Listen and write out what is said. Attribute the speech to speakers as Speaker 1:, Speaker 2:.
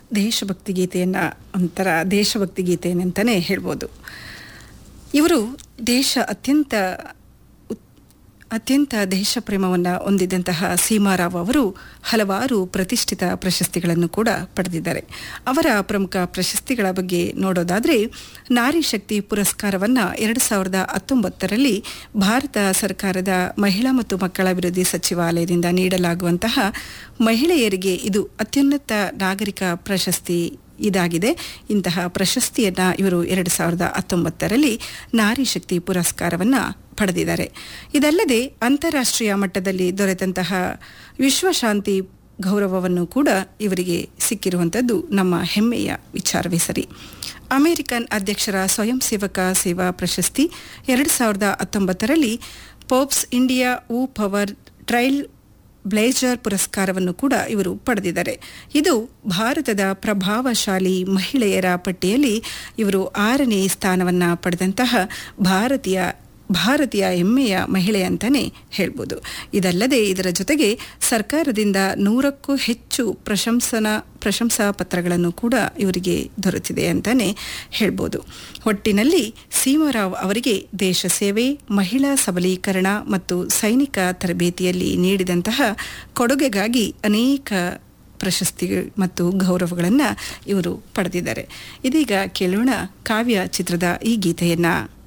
Speaker 1: ದೇಶಭಕ್ತಿ ಗೀತೆಯನ್ನು ಒಂಥರ ದೇಶಭಕ್ತಿ ಗೀತೆಯಂತಲೇ ಹೇಳ್ಬೋದು ಇವರು ದೇಶ ಅತ್ಯಂತ ಉತ್- ಅತ್ಯಂತ ದೇಶ ಪ್ರೇಮವನ್ನು ಹೊಂದಿದಂತಹ ಸೀಮಾರಾವ್ ಅವರು ಹಲವಾರು ಪ್ರತಿಷ್ಠಿತ ಪ್ರಶಸ್ತಿಗಳನ್ನು ಕೂಡ ಪಡೆದಿದ್ದಾರೆ ಅವರ ಪ್ರಮುಖ ಪ್ರಶಸ್ತಿಗಳ ಬಗ್ಗೆ ನೋಡೋದಾದರೆ ನಾರಿ ಶಕ್ತಿ ಪುರಸ್ಕಾರವನ್ನು ಎರಡು ಸಾವಿರದ ಹತ್ತೊಂಬತ್ತರಲ್ಲಿ ಭಾರತ ಸರ್ಕಾರದ ಮಹಿಳಾ ಮತ್ತು ಮಕ್ಕಳ ಅಭಿವೃದ್ಧಿ ಸಚಿವಾಲಯದಿಂದ ನೀಡಲಾಗುವಂತಹ ಮಹಿಳೆಯರಿಗೆ ಇದು ಅತ್ಯುನ್ನತ ನಾಗರಿಕ ಪ್ರಶಸ್ತಿ ಇದಾಗಿದೆ ಇಂತಹ ಪ್ರಶಸ್ತಿಯನ್ನು ಇವರು ಎರಡು ಸಾವಿರದ ಹತ್ತೊಂಬತ್ತರಲ್ಲಿ ನಾರಿ ಶಕ್ತಿ ಪುರಸ್ಕಾರವನ್ನು ಪಡೆದಿದ್ದಾರೆ ಇದಲ್ಲದೆ ಅಂತಾರಾಷ್ಟ್ರೀಯ ಮಟ್ಟದಲ್ಲಿ ದೊರೆತಂತಹ ವಿಶ್ವಶಾಂತಿ ಗೌರವವನ್ನು ಕೂಡ ಇವರಿಗೆ ಸಿಕ್ಕಿರುವಂಥದ್ದು ನಮ್ಮ ಹೆಮ್ಮೆಯ ವಿಚಾರವೇ ಸರಿ ಅಮೆರಿಕನ್ ಅಧ್ಯಕ್ಷರ ಸ್ವಯಂ ಸೇವಕ ಸೇವಾ ಪ್ರಶಸ್ತಿ ಎರಡು ಸಾವಿರದ ಹತ್ತೊಂಬತ್ತರಲ್ಲಿ Forbes India uh power trail blazer ಪುರಸ್ಕಾರವನ್ನು ಕೂಡ ಇವರು ಪಡೆದಿದ್ದಾರೆ ಇದು ಭಾರತದ ಪ್ರಭಾವಶಾಲಿ ಮಹಿಳೆಯರ ಪಟ್ಟಿಯಲ್ಲಿ ಇವರು ಆರನೇ ಸ್ಥಾನವನ್ನು ಪಡೆದಂತಹ ಭಾರತೀಯ ಭಾರತೀಯ ಹೆಮ್ಮೆಯ ಮಹಿಳೆ ಅಂತಲೇ ಹೇಳ್ಬೋದು ಇದಲ್ಲದೆ ಇದರ ಜೊತೆಗೆ ಸರ್ಕಾರದಿಂದ ನೂರಕ್ಕೂ ಹೆಚ್ಚು ಪ್ರಶಂಸನಾ ಪ್ರಶಂಸಾ ಪತ್ರಗಳನ್ನು ಕೂಡ ಇವರಿಗೆ ದೊರೆತಿದೆ ಅಂತಲೇ ಹೇಳ್ಬೋದು ಒಟ್ಟಿನಲ್ಲಿ ಸೀಮಾರಾವ್ ಅವರಿಗೆ ದೇಶ ಸೇವೆ ಮಹಿಳಾ ಸಬಲೀಕರಣ ಮತ್ತು ಸೈನಿಕ ತರಬೇತಿಯಲ್ಲಿ ನೀಡಿದಂತಹ ಕೊಡುಗೆಗಾಗಿ ಅನೇಕ ಪ್ರಶಸ್ತಿ ಮತ್ತು ಗೌರವಗಳನ್ನು ಇವರು ಪಡೆದಿದ್ದಾರೆ ಇದೀಗ ಕೇಳೋಣ ಕಾವ್ಯ ಚಿತ್ರದ ಈ ಗೀತೆಯನ್ನು